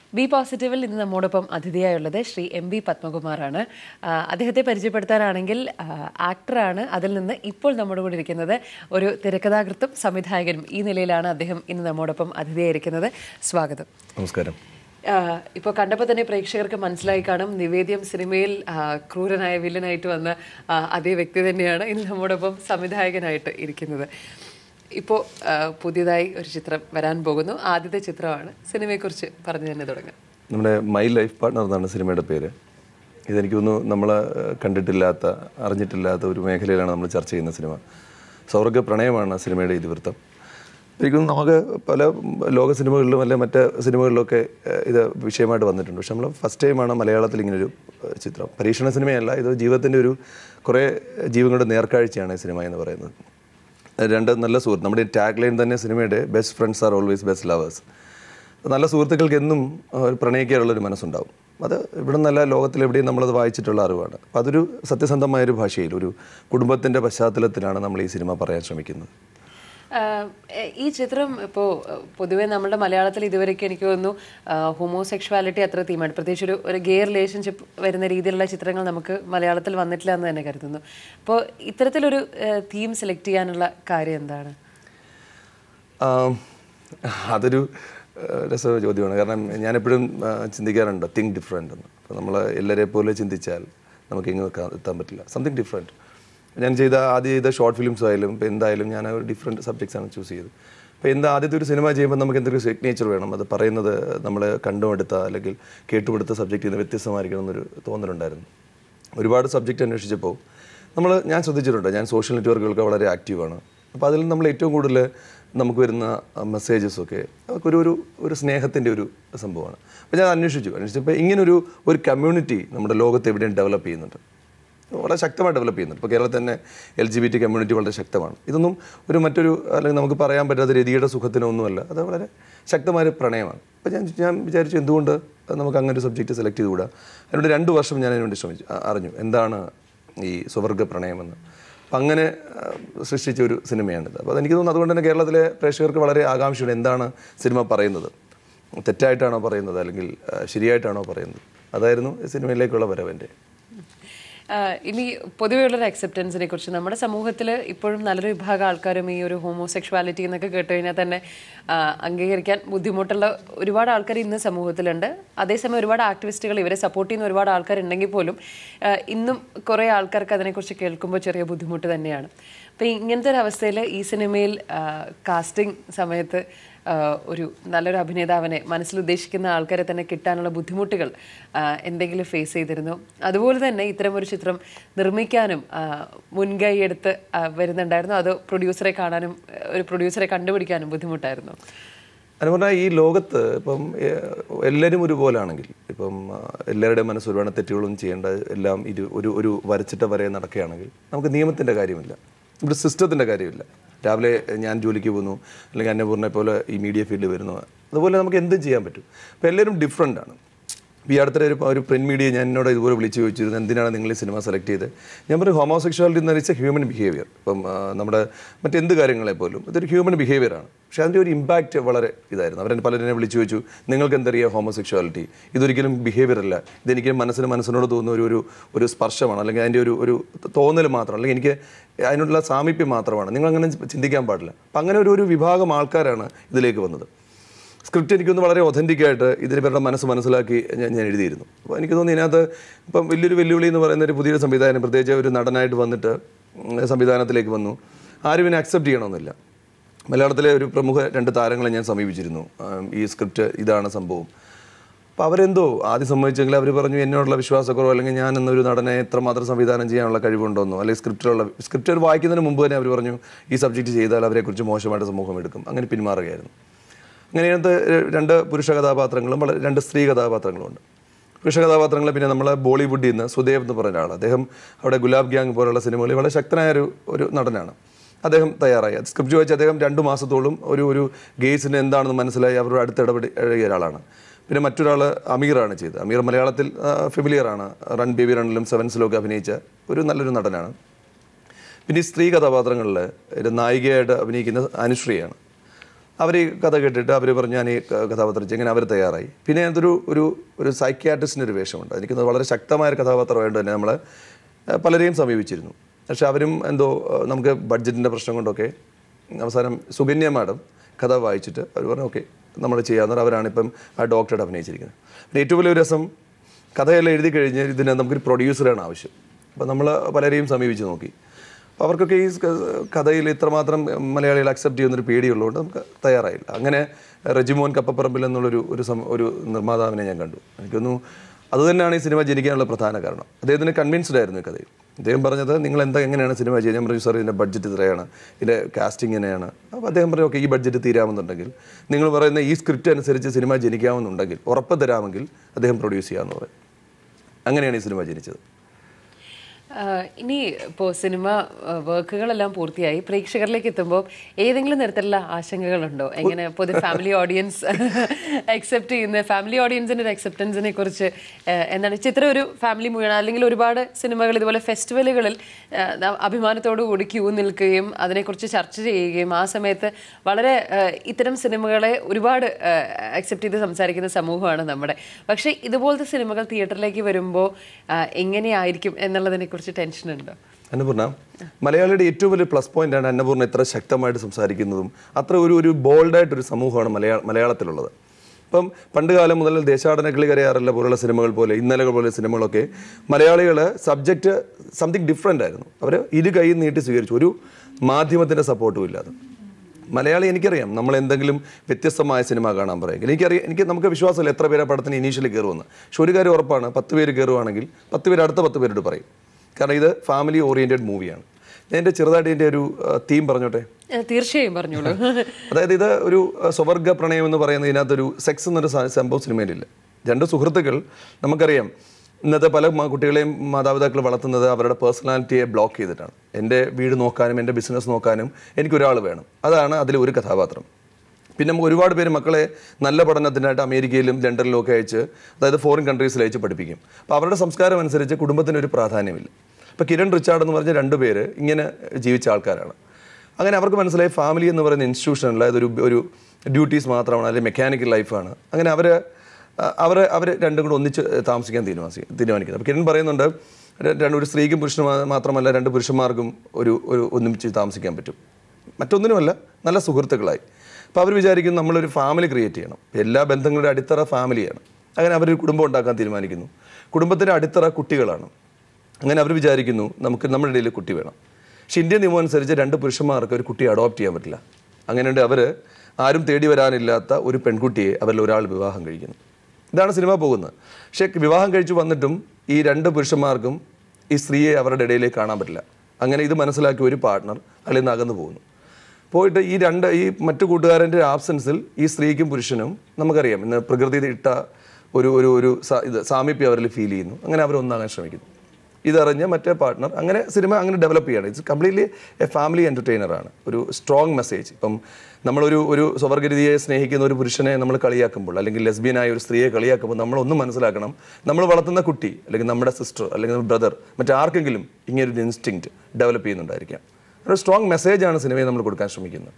B പോസിറ്റീവിൽ ഇന്ന് നമ്മോടൊപ്പം അതിഥിയായുള്ളത് ശ്രീ എം ബി പത്മകുമാറാണ് ആ, അദ്ദേഹത്തെ പരിചയപ്പെടുത്താനാണെങ്കിൽ ആ, ആക്ടറാണ് അതിൽ നിന്ന് ഇപ്പോൾ നമ്മുടെ കൂടെ ഇരിക്കുന്നത് ഒരു തിരക്കഥാകൃത്തും സംവിധായകനും ഈ നിലയിലാണ് അദ്ദേഹം ഇന്ന് നമ്മോടൊപ്പം അതിഥിയായിരിക്കുന്നത് സ്വാഗതം നമസ്കാരം ഇപ്പോൾ കണ്ടപ്പോൾ തന്നെ പ്രേക്ഷകർക്ക് മനസ്സിലായി കാണും നിവേദ്യം സിനിമയിൽ ആ, ക്രൂരനായ വില്ലനായിട്ട് വന്ന ആ, അതേ വ്യക്തി തന്നെയാണ് ഇന്ന് നമ്മോടൊപ്പം സംവിധായകനായിട്ട് ഇരിക്കുന്നത് ഇപ്പോൾ പുതിയതായി ഒരു ചിത്രം വരാൻ പോകുന്നു ആദ്യത്തെ ചിത്രമാണ് സിനിമയെക്കുറിച്ച് പറഞ്ഞു തന്നെ തുടങ്ങാം നമ്മുടെ മൈ ലൈഫ് പാർട്ട്ണർ എന്നാണ് സിനിമയുടെ പേര് ഇതെനിക്ക് തോന്നുന്നു നമ്മൾ കണ്ടിട്ടില്ലാത്ത അറിഞ്ഞിട്ടില്ലാത്ത ഒരു മേഖലയിലാണ് നമ്മൾ ചർച്ച ചെയ്യുന്ന സിനിമ സൗർഗ പ്രണയമാണ് സിനിമയുടെ ഇതിവൃത്തം എനിക്ക് തോന്നുന്നു നമുക്ക് പല ലോക സിനിമകളിലും അല്ലെ മറ്റ് സിനിമകളിലൊക്കെ ഏഹ്, ഇത് വിഷയമായിട്ട് വന്നിട്ടുണ്ട് പക്ഷെ നമ്മൾ ഫസ്റ്റ് ടൈമാണ് മലയാളത്തിൽ ഇങ്ങനൊരു ഏഹ്, ചിത്രം പരീക്ഷണ സിനിമയല്ല ഇത് ജീവിതത്തിൻ്റെ ഒരു കുറേ ജീവങ്ങളുടെ നേർക്കാഴ്ചയാണ് ഈ സിനിമ എന്ന് പറയുന്നത് രണ്ട് നല്ല സുഹൃത്ത് നമ്മുടെ ടാഗ് ലൈൻ തന്നെ സിനിമയുടെ best friends are always best lovers നല്ല സുഹൃത്തുക്കൾക്ക് എന്നും ആ, ഒരു പ്രണയിക്കാനുള്ളൊരു മനസ്സുണ്ടാവും അത് ഇവിടെ നിന്നല്ല ലോകത്തിലെവിടെയും നമ്മളത് വായിച്ചിട്ടുള്ള അറിവാണ് അപ്പോൾ അതൊരു സത്യസന്ധമായൊരു ഭാഷയിൽ ഒരു കുടുംബത്തിൻ്റെ പശ്ചാത്തലത്തിലാണ് നമ്മൾ ഈ സിനിമ പറയാൻ ശ്രമിക്കുന്നത് ആഹ് എ- ഈ ചിത്രം ഇപ്പോൾ പൊതുവേ നമ്മുടെ മലയാളത്തിൽ ഇതുവരെയ്ക്ക് എനിക്ക് തോന്നുന്നു ഹോമോസെക്ഷുവാലിറ്റി അത്ര തീമാണ് പ്രത്യേകിച്ച് ഒരു ഒരു ഗേ റിലേഷൻഷിപ്പ് വരുന്ന രീതിയിലുള്ള ചിത്രങ്ങൾ നമുക്ക് മലയാളത്തിൽ വന്നിട്ടില്ല എന്ന് തന്നെ കരുതുന്നു അപ്പോൾ ഇത്തരത്തിലൊരു തീം സെലക്ട് ചെയ്യാനുള്ള കാര്യം എന്താണ് ആം, അതൊരു ആ, രസ ചോദ്യമാണ് കാരണം ഞാനെപ്പോഴും ആ, ചിന്തിക്കാറുണ്ട് തിങ്ക് ഡിഫറെൻ്റ് എന്ന് അപ്പോൾ നമ്മൾ എല്ലാവരെ പോലെ ചിന്തിച്ചാൽ നമുക്ക് എങ്ങും എത്താൻ- എത്താൻ പറ്റില്ല സംതിങ് ഡിഫറെൻറ്റ് ഞാൻ ചെയ്ത ആദ്യം ചെയ്ത ഷോർട്ട് ഫിലിംസ് ആയാലും ഇപ്പോൾ എന്തായാലും ഞാൻ ഒരു ഡിഫറെൻറ്റ് സബ്ജക്ട്സ് ആണ് ചൂസ് ചെയ്തത് അപ്പോൾ എന്താ ആദ്യത്തെ ഒരു സിനിമ ചെയ്യുമ്പോൾ നമുക്ക് എന്തൊരു സിഗ്നേച്ചർ വേണം അത് പറയുന്നത് നമ്മൾ കണ്ടുമെടുത്ത അല്ലെങ്കിൽ കേട്ടുമെടുത്ത സബ്ജക്റ്റിൽ നിന്ന് വ്യത്യസ്തമായിരിക്കണം എന്നൊരു തോന്നലുണ്ടായിരുന്നു ഒരുപാട് സബ്ജക്റ്റ് അന്വേഷിച്ചപ്പോൾ നമ്മൾ ഞാൻ ശ്രദ്ധിച്ചിട്ടുണ്ട് ഞാൻ സോഷ്യൽ നെറ്റ്വർക്കുകൾക്ക് വളരെ ആക്റ്റീവാണ് അപ്പോൾ അതിൽ നമ്മൾ ഏറ്റവും കൂടുതൽ നമുക്ക് വരുന്ന മെസ്സേജസൊക്കെ അതൊക്കെ ഒരു ഒരു ഒരു സ്നേഹത്തിൻ്റെ ഒരു സംഭവമാണ് അപ്പോൾ ഞാൻ അന്വേഷിച്ചു അന്വേഷിച്ചപ്പോൾ ഇങ്ങനൊരു ഒരു കമ്മ്യൂണിറ്റി നമ്മുടെ ലോകത്ത് എവിടെയും ഡെവലപ്പ് ചെയ്യുന്നുണ്ട് വളരെ ശക്തമായി ഡെവലപ്പ് ചെയ്യുന്നുണ്ട് ഇപ്പോൾ കേരളത്തിൽ തന്നെ L G B T community വളരെ ശക്തമാണ് ഇതൊന്നും ഒരു മറ്റൊരു അല്ലെങ്കിൽ നമുക്ക് പറയാൻ പറ്റാത്ത രതിയുടെ സുഖത്തിനൊന്നുമല്ല അത് വളരെ ശക്തമായ ഒരു പ്രണയമാണ് അപ്പോൾ ഞാൻ ഞാൻ വിചാരിച്ചു എന്തുകൊണ്ട് നമുക്ക് അങ്ങനെ ഒരു സബ്ജക്റ്റ് സെലക്ട് ചെയ്തുകൂടാ അതിനോട് രണ്ട് വർഷം ഞാൻ അതിനുവേണ്ടി ശ്രമിച്ചു അ- അറിഞ്ഞു എന്താണ് ഈ സുവർഗ പ്രണയമെന്ന് അപ്പം അങ്ങനെ ആ, സൃഷ്ടിച്ച ഒരു സിനിമയാണിത് അപ്പോൾ അതെനിക്ക് തോന്നുന്നു അതുകൊണ്ട് തന്നെ കേരളത്തിലെ പ്രേക്ഷകർക്ക് വളരെ ആകാംക്ഷയുണ്ട് എന്താണ് സിനിമ പറയുന്നത് തെറ്റായിട്ടാണോ പറയുന്നത് അല്ലെങ്കിൽ ആ, ശരിയായിട്ടാണോ പറയുന്നത് അതായിരുന്നു ഈ സിനിമയിലേക്കുള്ള വരവൻ്റെ ആഹ് ഇനി പൊതുവെയുള്ളൊരു അക്സെപ്റ്റൻസിനെ കുറിച്ച് നമ്മുടെ സമൂഹത്തിൽ ഇപ്പോഴും നല്ലൊരു വിഭാഗം ആൾക്കാരും ഈ ഒരു ഹോമോസെക്ഷുവാലിറ്റി എന്നൊക്കെ കേട്ട് കഴിഞ്ഞാൽ തന്നെ ആഹ് അംഗീകരിക്കാൻ ബുദ്ധിമുട്ടുള്ള ഒരുപാട് ആൾക്കാർ ഇന്ന് സമൂഹത്തിലുണ്ട് അതേസമയം ഒരുപാട് ആക്ടിവിസ്റ്റുകൾ ഇവരെ സപ്പോർട്ട് ചെയ്യുന്ന ഒരുപാട് ആൾക്കാരുണ്ടെങ്കിൽ പോലും ആഹ് ഇന്നും കുറേ ആൾക്കാർക്ക് അതിനെക്കുറിച്ച് കേൾക്കുമ്പോൾ ചെറിയ ബുദ്ധിമുട്ട് തന്നെയാണ് അപ്പം ഇങ്ങനത്തെ ഒരു അവസ്ഥയിൽ ഈ സിനിമയിൽ കാസ്റ്റിംഗ് സമയത്ത് ആഹ് ഒരു നല്ലൊരു അഭിനേതാവിനെ മനസ്സിൽ ഉദ്ദേശിക്കുന്ന ആൾക്കാരെ തന്നെ കിട്ടാനുള്ള ബുദ്ധിമുട്ടുകൾ ആഹ് എന്തെങ്കിലും ഫേസ് ചെയ്തിരുന്നു അതുപോലെ തന്നെ ഇത്തരം ഒരു ചിത്രം നിർമ്മിക്കാനും ആഹ് മുൻകൈ എടുത്ത് ആഹ് വരുന്നുണ്ടായിരുന്നു അത് പ്രൊഡ്യൂസറെ കാണാനും ആഹ് ഒരു പ്രൊഡ്യൂസറെ കണ്ടുപിടിക്കാനും ബുദ്ധിമുട്ടായിരുന്നു എന്ന് പറഞ്ഞാൽ ഈ ലോകത്ത് ഇപ്പം ഏഹ്, എല്ലാവരും ഒരുപോലാണെങ്കിൽ ഇപ്പം ആ, എല്ലാവരുടെയും മനസ്സ് ഒരുപാട് തെറ്റുകളൊന്നും ചെയ്യേണ്ട എല്ലാം ഇരു ഒരു ഒരു വരച്ചിട്ട വരെ നടക്കുകയാണെങ്കിൽ നമുക്ക് നിയമത്തിൻ്റെ കാര്യമില്ല ഇവിടെ സിസ്റ്റത്തിൻ്റെ കാര്യമില്ല രാവിലെ ഞാൻ ജോലിക്ക് പോകുന്നു അല്ലെങ്കിൽ അന്നപൂർണ്ണയെ പോലെ ഈ മീഡിയ ഫീൽഡ് വരുന്നു അതുപോലെ നമുക്ക് എന്തും ചെയ്യാൻ പറ്റും അപ്പോൾ എല്ലാവരും ഡിഫറെൻ്റ് ആണ് ഇപ്പോൾ ഈ അടുത്തിടെ ഒരു ഒരു പ്രിന്റ് മീഡിയ ഞാൻ എന്നോട് ഇതുപോലെ വിളിച്ച് ചോദിച്ചിരുന്നു എന്തിനാണ് നിങ്ങൾ ഈ സിനിമ സെലക്ട് ചെയ്തത് ഞാൻ പറഞ്ഞു ഹോമോസെക്ഷുവാലിറ്റി എന്ന് വെച്ചാൽ ഹ്യൂമൻ ബിഹേവിയർ ഇപ്പം ആ, നമ്മുടെ മറ്റെന്ത് കാര്യങ്ങളെ പോലും ഇതൊരു ഹ്യൂമൻ ബിഹേവിയർ ആണ് പക്ഷേ അതിൻ്റെ ഒരു ഇമ്പാക്റ്റ് വളരെ ഇതായിരുന്നു അവരെ പലരെ വിളിച്ചു ചോദിച്ചു നിങ്ങൾക്ക് എന്തറിയാം ഹോമോസെക്ഷുവാലിറ്റി ഇതൊരിക്കലും ബിഹേവിയർ അല്ല ഇതെനിക്ക് മനസ്സിന് മനസ്സിനോട് തോന്നുന്ന ഒരു ഒരു ഒരു സ്പർശമാണ് അല്ലെങ്കിൽ അതിൻ്റെ ഒരു ഒരു തോന്നൽ മാത്രം അല്ലെങ്കിൽ എനിക്ക് അതിനുള്ള സാമീപ്യം മാത്രമാണ് നിങ്ങൾ അങ്ങനെ ചിന്തിക്കാൻ പാടില്ല അപ്പം അങ്ങനെ ഒരു ഒരു വിഭാഗം ആൾക്കാരാണ് ഇതിലേക്ക് വന്നത് സ്ക്രിപ്റ്റ് എനിക്കൊന്ന് വളരെ ഒതൻറ്റിക് ആയിട്ട് ഇതിന് ഇവരുടെ മനസ്സ് മനസ്സിലാക്കി ഞാൻ ഞാൻ എഴുതിയിരുന്നു അപ്പോൾ എനിക്ക് തോന്നി ഇതിനകത്ത് ഇപ്പം വലിയൊരു വെല്ലുവിളി എന്ന് പറയുന്ന ഒരു പുതിയൊരു സംവിധാനം പ്രത്യേകിച്ച് ഒരു നടനായിട്ട് വന്നിട്ട് ഉം, സംവിധാനത്തിലേക്ക് വന്നു ആരും ഇതിനെ അക്സെപ്റ്റ് ചെയ്യണമെന്നില്ല മലയാളത്തിലെ ഒരു പ്രമുഖ രണ്ട് താരങ്ങളെ ഞാൻ സമീപിച്ചിരുന്നു ആം, ഈ സ്ക്രിപ്റ്റ് ഇതാണ് സംഭവം അപ്പോൾ അവരെന്തോ ആദ്യം സമ്മതിച്ചെങ്കിൽ അവർ പറഞ്ഞു എന്നോടുള്ള വിശ്വാസക്കുറവ് അല്ലെങ്കിൽ ഞാൻ എന്നൊരു നടനെ എത്രമാത്രം സംവിധാനം ചെയ്യാനുള്ള കഴിവുണ്ടോന്നോ അല്ലെങ്കിൽ സ്ക്രിപ്റ്റിലുള്ള സ്ക്രിപ്റ്റ് വായിക്കുന്നതിന് മുമ്പ് തന്നെ അവർ പറഞ്ഞു ഈ സബ്ജക്റ്റ് ചെയ്താൽ അവരെക്കുറിച്ച് മോശമായിട്ട് സമൂഹം എടുക്കും അങ്ങനെ പിന്മാറുകയായിരുന്നു അങ്ങനെ ഇതിനകത്ത് രണ്ട് പുരുഷ കഥാപാത്രങ്ങളും വളരെ രണ്ട് സ്ത്രീ കഥാപാത്രങ്ങളുമുണ്ട് പുരുഷ കഥാപാത്രങ്ങൾ പിന്നെ നമ്മളെ ബോളിവുഡിൽ നിന്ന് സുദേവ് എന്ന് പറഞ്ഞ ആൾ അദ്ദേഹം അവിടെ ഗുലാബ് ഗ്യാങ് പോലുള്ള സിനിമകളിൽ വളരെ ശക്തനായ ഒരു ഒരു നടനാണ് അദ്ദേഹം തയ്യാറായി അത് സ്ക്രിപ്റ്റ് വായിച്ച് അദ്ദേഹം രണ്ട് മാസത്തോളം ഒരു ഒരു ഗെയ്സിന് എന്താണെന്ന് മനസ്സിലായി അവരുടെ അടുത്ത് ഇടപെടി ഇടകിയ ഒരാളാണ് പിന്നെ മറ്റൊരാൾ അമീറാണ് ചെയ്തത് അമീർ മലയാളത്തിൽ ഫെമിലിയറാണ് റൺ ബേബി റണ്ണിലും സെവൻസിലും ഒക്കെ അഭിനയിച്ച ഒരു നല്ലൊരു നടനാണ് പിന്നെ ഈ സ്ത്രീ കഥാപാത്രങ്ങളിൽ ഒരു നായികയായിട്ട് അഭിനയിക്കുന്ന അനുശ്രീയാണ് അവർ ഈ കഥ കേട്ടിട്ട് അവർ പറഞ്ഞു ഞാൻ ഈ ക- കഥാപാത്രം ചെയ്യും അങ്ങനെ അവർ തയ്യാറായി പിന്നെ അതൊരു ഒരു ഒരു സൈക്യാട്രിസ്റ്റിൻ്റെ ഒരു വേഷമുണ്ട് എനിക്ക് തോന്നുന്നു വളരെ ശക്തമായ ഒരു കഥാപാത്രമായിട്ട് തന്നെ നമ്മൾ പലരെയും സമീപിച്ചിരുന്നു പക്ഷെ അവരും എന്തോ ഏഹ്, നമുക്ക് ബഡ്ജറ്റിൻ്റെ പ്രശ്നം കൊണ്ടൊക്കെ അവസാനം സുകന്യ മാഡം കഥ വായിച്ചിട്ട് അവർ പറഞ്ഞു ഓക്കെ നമ്മൾ ചെയ്യാവുന്ന അവരാണ് ഇപ്പം ആ ഡോക്ടറായിട്ട് അഭിനയിച്ചിരിക്കുന്നത് പിന്നെ ഏറ്റവും വലിയ രസം കഥയെല്ലാം എഴുതി കഴിഞ്ഞ് ഇതിന് നമുക്കൊരു പ്രൊഡ്യൂസറാണ് ആവശ്യം അപ്പോൾ നമ്മൾ പലരെയും സമീപിച്ച് നോക്കി അപ്പോൾ അവർക്കൊക്കെ ഈ ക- കഥയിൽ ഇത്രമാത്രം മലയാളികൾ അക്സെപ്റ്റ് ചെയ്യുന്നൊരു പേടിയുള്ളതുകൊണ്ട് നമുക്ക് തയ്യാറായില്ല അങ്ങനെ റെജിമോൻ കപ്പപ്പറമ്പിൽ എന്നുള്ളൊരു ഒരു സം ഒരു നിർമ്മാതാവിനെ ഞാൻ കണ്ടു എനിക്കൊന്നു അതുതന്നെയാണ് ഈ സിനിമ ജനിക്കാനുള്ള പ്രധാന കാരണം അദ്ദേഹത്തിന് കൺവിൻസ്ഡ് ആയിരുന്നു ഈ കഥയിൽ അദ്ദേഹം പറഞ്ഞത് നിങ്ങൾ എന്താ എങ്ങനെയാണ് സിനിമ ചെയ്യുന്നത് ഞാൻ പറഞ്ഞു സാർ ഇതിൻ്റെ ബഡ്ജറ്റ് ഇത്രയാണ് ഇതിൻ്റെ കാസ്റ്റിംഗ് ഇങ്ങനെയാണ് അപ്പോൾ അദ്ദേഹം പറഞ്ഞു ഓക്കെ ഈ ബഡ്ജറ്റ് തീരാമെന്നുണ്ടെങ്കിൽ നിങ്ങൾ പറയുന്ന ഈ സ്ക്രിപ്റ്റ് അനുസരിച്ച് സിനിമ ജനിക്കാമെന്നുണ്ടെങ്കിൽ ഉറപ്പ് തരാമെങ്കിൽ അദ്ദേഹം പ്രൊഡ്യൂസ് ചെയ്യാമെന്ന് പറയും അങ്ങനെയാണ് ഈ സിനിമ ജനിച്ചത് ആഹ് ഇനി ഇപ്പോൾ സിനിമ ആഹ് വർക്കുകളെല്ലാം പൂർത്തിയായി പ്രേക്ഷകരിലേക്ക് എത്തുമ്പോൾ ഏതെങ്കിലും തരത്തിലുള്ള ആശങ്കകളുണ്ടോ എങ്ങനെ പൊതു ഫാമിലി ഓഡിയൻസ് അക്സെപ്റ്റ് ചെയ്യുന്ന ഫാമിലി ഓഡിയൻസിന്റെ ഒരു അക്സെപ്റ്റൻസിനെ കുറിച്ച് ആഹ് എന്താണ് ചിത്രം ഒരു ഫാമിലി മൂവിയാണ് അല്ലെങ്കിൽ ഒരുപാട് സിനിമകൾ ഇതുപോലെ ഫെസ്റ്റിവലുകളിൽ ആഹ് ന- അഭിമാനത്തോടു കൂടി ക്യൂ നിൽക്കുകയും അതിനെക്കുറിച്ച് ചർച്ച ചെയ്യുകയും ആ സമയത്ത് വളരെ ആഹ് ഇത്തരം സിനിമകളെ ഒരുപാട് അക്സെപ്റ്റ് ചെയ്ത് സംസാരിക്കുന്ന സമൂഹമാണ് നമ്മുടെ പക്ഷേ ഇതുപോലത്തെ സിനിമകൾ തിയേറ്ററിലേക്ക് വരുമ്പോൾ എങ്ങനെയായിരിക്കും എന്നുള്ളതിനെ കുറിച്ച് ടെൻഷൻ ഉണ്ടോ അന്നപൂർണ മലയാളിയുടെ ഏറ്റവും വലിയ പ്ലസ് പോയിന്റ് ആണ് അന്നപൂർണ്ണ ഇത്ര ശക്തമായിട്ട് സംസാരിക്കുന്നതും അത്ര ഒരു ഒരു ബോൾഡായിട്ടൊരു സമൂഹമാണ് മലയാള മലയാളത്തിലുള്ളത് ഇപ്പം പണ്ട് കാലം മുതൽ ദേശാടന കിളി കരയാറില്ല പോലുള്ള സിനിമകൾ പോലെ ഇന്നലകൾ പോലെ സിനിമകളൊക്കെ മലയാളികൾ സബ്ജക്റ്റ് സംതിങ് ഡിഫറെൻ്റ് ആയിരുന്നു അവർ ഇരു കൈ നീട്ടി സ്വീകരിച്ചു ഒരു മാധ്യമത്തിൻ്റെ സപ്പോർട്ടും ഇല്ലാതെ മലയാളി എനിക്കറിയാം നമ്മൾ എന്തെങ്കിലും വ്യത്യസ്തമായ സിനിമ കാണാൻ പറയും എനിക്കറിയാം എനിക്ക് നമുക്ക് വിശ്വാസമില്ല എത്ര പേരെ പടത്തിന് ഇനീഷ്യലി കയറുമെന്ന് പക്ഷെ ഒരു കാര്യം ഉറപ്പാണ് പത്ത് പേര് കയറുവാണെങ്കിൽ പത്ത് പേര് അടുത്ത പത്ത് പേരോട് പറയും കാരണം ഇത് ഫാമിലി ഓറിയൻറ്റഡ് മൂവിയാണ് ഞാൻ എൻ്റെ ചെറുതായിട്ട് എൻ്റെ ഒരു തീം പറഞ്ഞോട്ടെ ഏഹ് തീർച്ചയായും പറഞ്ഞോളൂ അതായത് ഇത് ഒരു അഹ്, സ്വവർഗ പ്രണയം എന്ന് പറയുന്ന ഇതിനകത്തൊരു സെക്സ് എന്നൊരു സ- സംഭവം സിനിമയിലില്ല രണ്ട് സുഹൃത്തുക്കൾ നമുക്കറിയാം ഇന്നത്തെ പല മ- കുട്ടികളെയും മാതാപിതാക്കൾ വളർത്തുന്നത് അവരുടെ പേഴ്സണാലിറ്റിയെ ബ്ലോക്ക് ചെയ്തിട്ടാണ് എൻ്റെ വീട് നോക്കാനും എൻ്റെ ബിസിനസ് നോക്കാനും എനിക്കൊരാൾ വേണം അതാണ് അതിൽ ഒരു കഥാപാത്രം പിന്നെ നമുക്ക് ഒരുപാട് പേര് മക്കളെ നല്ല പഠനത്തിനായിട്ട് അമേരിക്കയിലും ലണ്ടനിലും ഒക്കെ അയച്ച് അതായത് ഫോറിൻ കൺട്രീസിൽ അയച്ച് പഠിപ്പിക്കും അപ്പോൾ അവരുടെ സംസ്കാരം അനുസരിച്ച് കുടുംബത്തിന് ഒരു പ്രാധാന്യമില്ല ഇപ്പോൾ കിരൺ റിച്ചാർഡ് എന്ന് പറഞ്ഞ രണ്ട് പേര് ഇങ്ങനെ ജീവിച്ച ആൾക്കാരാണ് അങ്ങനെ അവർക്ക് മനസ്സിലായി ഫാമിലി എന്ന് പറയുന്ന ഇൻസ്റ്റിറ്റ്യൂഷനല്ല ഇതൊരു ഒരു ഡ്യൂട്ടീസ് മാത്രമാണ് അല്ലെങ്കിൽ മെക്കാനിക്കൽ ലൈഫാണ് അങ്ങനെ അവർ അവർ അവർ രണ്ടും കൂടെ ഒന്നിച്ച് താമസിക്കാൻ തീരുമാനിച്ചു തീരുമാനിക്കുന്നത് അപ്പോൾ കിരൺ പറയുന്നുണ്ട് ര- രണ്ട് ഒരു സ്ത്രീക്കും പുരുഷനും മാ- മാത്രമല്ല രണ്ട് പുരുഷന്മാർക്കും ഒരു ഒരു ഒന്നിച്ച് താമസിക്കാൻ പറ്റും മറ്റൊന്നിനുമല്ല നല്ല സുഹൃത്തുക്കളായി അപ്പോൾ അവർ വിചാരിക്കുന്നു നമ്മളൊരു ഫാമിലി ക്രിയേറ്റ് ചെയ്യണം എല്ലാ ബന്ധങ്ങളുടെ അടിത്തറ ഫാമിലിയാണ് അങ്ങനെ അവരൊരു കുടുംബം ഉണ്ടാക്കാൻ തീരുമാനിക്കുന്നു കുടുംബത്തിൻ്റെ അടിത്തറ കുട്ടികളാണ് അങ്ങനെ അവർ വിചാരിക്കുന്നു നമുക്ക് നമ്മുടെ ഇടയിൽ കുട്ടി വേണം പക്ഷെ ഇന്ത്യൻ നിയമം അനുസരിച്ച് രണ്ട് പുരുഷന്മാർക്ക് ഒരു കുട്ടിയെ അഡോപ്റ്റ് ചെയ്യാൻ പറ്റില്ല അങ്ങനെയുണ്ട് അവർ ആരും തേടി വരാനില്ലാത്ത ഒരു പെൺകുട്ടിയെ അവരിൽ ഒരാൾ വിവാഹം കഴിക്കുന്നു ഇതാണ് സിനിമ പോകുന്നത് പക്ഷേ വിവാഹം കഴിച്ചു വന്നിട്ടും ഈ രണ്ട് പുരുഷന്മാർക്കും ഈ സ്ത്രീയെ അവരുടെ ഇടയിലേക്ക് കാണാൻ പറ്റില്ല അങ്ങനെ ഇത് മനസ്സിലാക്കിയ ഒരു പാർട്ട്ണർ അതിൽ നിന്ന് അകന്നു പോകുന്നു പോയിട്ട് ഈ രണ്ട് ഈ മറ്റു കൂട്ടുകാരൻ്റെ ആബ്സെൻസിൽ ഈ സ്ത്രീക്കും പുരുഷനും നമുക്കറിയാം ഇന്ന് പ്രകൃതി ഇട്ട ഒരു ഒരു ഒരു സ- ഇത് സാമീപ്യം അവരിൽ ഫീൽ ചെയ്യുന്നു അങ്ങനെ അവർ ഒന്നാകാൻ ശ്രമിക്കുന്നു ഇതറിഞ്ഞ് മറ്റേ പാർട്ട്ണർ അങ്ങനെ സിനിമ അങ്ങനെ ഡെവലപ്പ് ചെയ്യണം it's completely a family entertainer ആണ് ഒരു സ്ട്രോങ് മെസ്സേജ് ഇപ്പം നമ്മളൊരു ഒരു സ്വവർഗരീതിയെ സ്നേഹിക്കുന്ന ഒരു പുരുഷനെ നമ്മൾ കളിയാക്കുമ്പോൾ അല്ലെങ്കിൽ ലെസ്ബിയനായ ഒരു സ്ത്രീയെ കളിയാക്കുമ്പോൾ നമ്മളൊന്നും മനസ്സിലാക്കണം നമ്മൾ വളർത്തുന്ന കുട്ടി അല്ലെങ്കിൽ നമ്മുടെ സിസ്റ്റർ അല്ലെങ്കിൽ നമ്മുടെ ബ്രദർ മറ്റാർക്കെങ്കിലും ഇങ്ങനൊരു ഇൻസ്റ്റിങ്ക്റ്റ് ഡെവലപ്പ് ചെയ്യുന്നുണ്ടായിരിക്കാം ഒരു സ്ട്രോങ് മെസ്സേജാണ് സിനിമയെ നമ്മൾ കൊടുക്കാൻ ശ്രമിക്കുന്നത്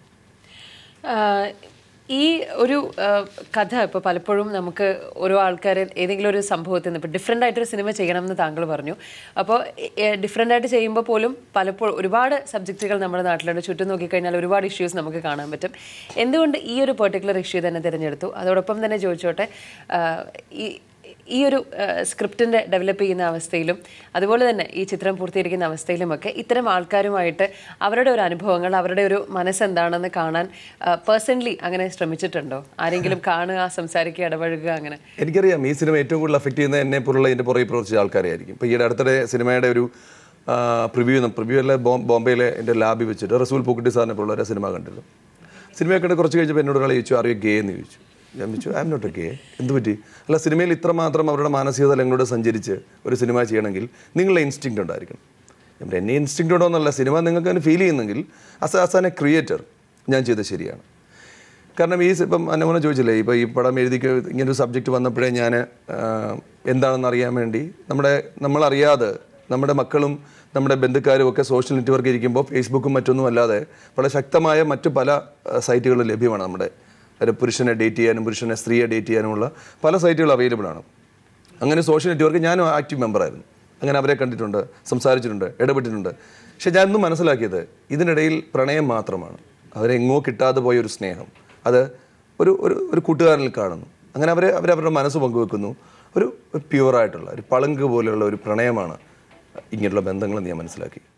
ആഹ് ഈ ഒരു ആഹ് കഥ ഇപ്പോൾ പലപ്പോഴും നമുക്ക് ഓരോ ആൾക്കാർ ഏതെങ്കിലും ഒരു സംഭവത്തിൽ നിന്ന് ഇപ്പോൾ ഡിഫറെൻ്റ് ആയിട്ടൊരു സിനിമ ചെയ്യണം എന്ന് താങ്കൾ പറഞ്ഞു അപ്പോൾ ഡിഫറെൻ്റ് ആയിട്ട് ചെയ്യുമ്പോൾ പോലും പലപ്പോഴും ഒരുപാട് സബ്ജക്റ്റുകൾ നമ്മുടെ നാട്ടിലുണ്ട് ചുറ്റും നോക്കിക്കഴിഞ്ഞാൽ ഒരുപാട് ഇഷ്യൂസ് നമുക്ക് കാണാൻ പറ്റും എന്തുകൊണ്ട് ഈ ഒരു പെർട്ടിക്കുലർ ഇഷ്യൂ തന്നെ തിരഞ്ഞെടുത്തു അതോടൊപ്പം തന്നെ ചോദിച്ചോട്ടെ ആഹ് ഈ ഈ ഒരു സ്ക്രിപ്റ്റിൻ്റെ ഡെവലപ്പ് ചെയ്യുന്ന അവസ്ഥയിലും അതുപോലെ തന്നെ ഈ ചിത്രം പൂർത്തീകരിക്കുന്ന അവസ്ഥയിലുമൊക്കെ ഇത്തരം ആൾക്കാരുമായിട്ട് അവരുടെ ഒരു അനുഭവങ്ങൾ അവരുടെ ഒരു മനസ്സെന്താണെന്ന് കാണാൻ പേഴ്സണലി അങ്ങനെ ശ്രമിച്ചിട്ടുണ്ടോ ആരെങ്കിലും കാണുക സംസാരിക്കുക ഇടപഴകുക അങ്ങനെ എനിക്കറിയാം ഈ സിനിമ ഏറ്റവും കൂടുതൽ അഫക്റ്റ് ചെയ്യുന്ന എന്നെ പോലുള്ള ഇതിൻ്റെ പുറകെ പ്രവർത്തിച്ച ആൾക്കാരായിരിക്കും ഇപ്പോൾ ഈയിടെ അടുത്തിടെ സിനിമയുടെ ഒരു പ്രിവ്യൂ പ്രിവ്യൂ അല്ല ബോം- ബോംബെയിലെ എൻ്റെ ലാബിൽ വെച്ചിട്ട് റസൂൽ പൂക്കുട്ടി സാറിനെ പോലുള്ള ഒരു സിനിമ കണ്ടിരുന്നു സിനിമ കണ്ട് കുറച്ച് കഴിഞ്ഞപ്പോൾ എന്നോട് ഒരാൾ ചോദിച്ചു അറിയോ ഗേ എന്ന് ചോദിച്ചു ഞാൻ ചോദിച്ചു I am not a gay എന്ത് പറ്റി അല്ല സിനിമയിൽ ഇത്രമാത്രം അവരുടെ മാനസിക തലങ്ങളോട് സഞ്ചരിച്ച് ഒരു സിനിമ ചെയ്യണമെങ്കിൽ നിങ്ങളുടെ ഇൻസ്റ്റിങ്ക്റ്റ് ഉണ്ടായിരിക്കണം ഞാൻ പറഞ്ഞു, എന്നെ ഇൻസ്റ്റിങ്ക്റ്റ് ഉണ്ടോ എന്നല്ല സിനിമ നിങ്ങൾക്ക് അതിന് ഫീൽ ചെയ്യുന്നെങ്കിൽ as as an a creator ഞാൻ ചെയ്തത് ശരിയാണ് കാരണം ഈ സ- ഇപ്പം അന്നമോനെ ചോദിച്ചില്ലേ ഇപ്പോൾ ഈ പടം എഴുതി ഇങ്ങനൊരു സബ്ജക്റ്റ് വന്നപ്പോഴേ ഞാൻ എന്താണെന്ന് അറിയാൻ വേണ്ടി നമ്മുടെ നമ്മളറിയാതെ നമ്മുടെ മക്കളും നമ്മുടെ ബന്ധുക്കാരും ഒക്കെ സോഷ്യൽ നെറ്റ്വർക്ക് ഇരിക്കുമ്പോൾ ഫേസ്ബുക്കും മറ്റൊന്നും അല്ലാതെ വളരെ ശക്തമായ മറ്റു പല സൈറ്റുകളും ലഭ്യമാണ് നമ്മുടെ ഒരു പുരുഷനെ ഡേറ്റ് ചെയ്യാനും പുരുഷനെ സ്ത്രീയെ ഡേറ്റ് ചെയ്യാനുമുള്ള പല സൈറ്റുകൾ അവൈലബിൾ ആണ് അങ്ങനെ സോഷ്യൽ നെറ്റ്വർക്ക് ഞാനും ആക്റ്റീവ് മെമ്പറായിരുന്നു അങ്ങനെ അവരെ കണ്ടിട്ടുണ്ട് സംസാരിച്ചിട്ടുണ്ട് ഇടപെട്ടിട്ടുണ്ട് പക്ഷെ ഞാൻ ഇന്നും മനസ്സിലാക്കിയത് ഇതിനിടയിൽ പ്രണയം മാത്രമാണ് അവരെങ്ങോ കിട്ടാതെ പോയ ഒരു സ്നേഹം അത് ഒരു ഒരു ഒരു കൂട്ടുകാരനിൽ കാണുന്നു അങ്ങനെ അവരെ അവരവരുടെ മനസ്സ് പങ്കുവെക്കുന്നു ഒരു പ്യുവറായിട്ടുള്ള ഒരു പളങ്ക് പോലെയുള്ള ഒരു പ്രണയമാണ് ഇങ്ങനെയുള്ള ബന്ധങ്ങളെന്ന് ഞാൻ മനസ്സിലാക്കി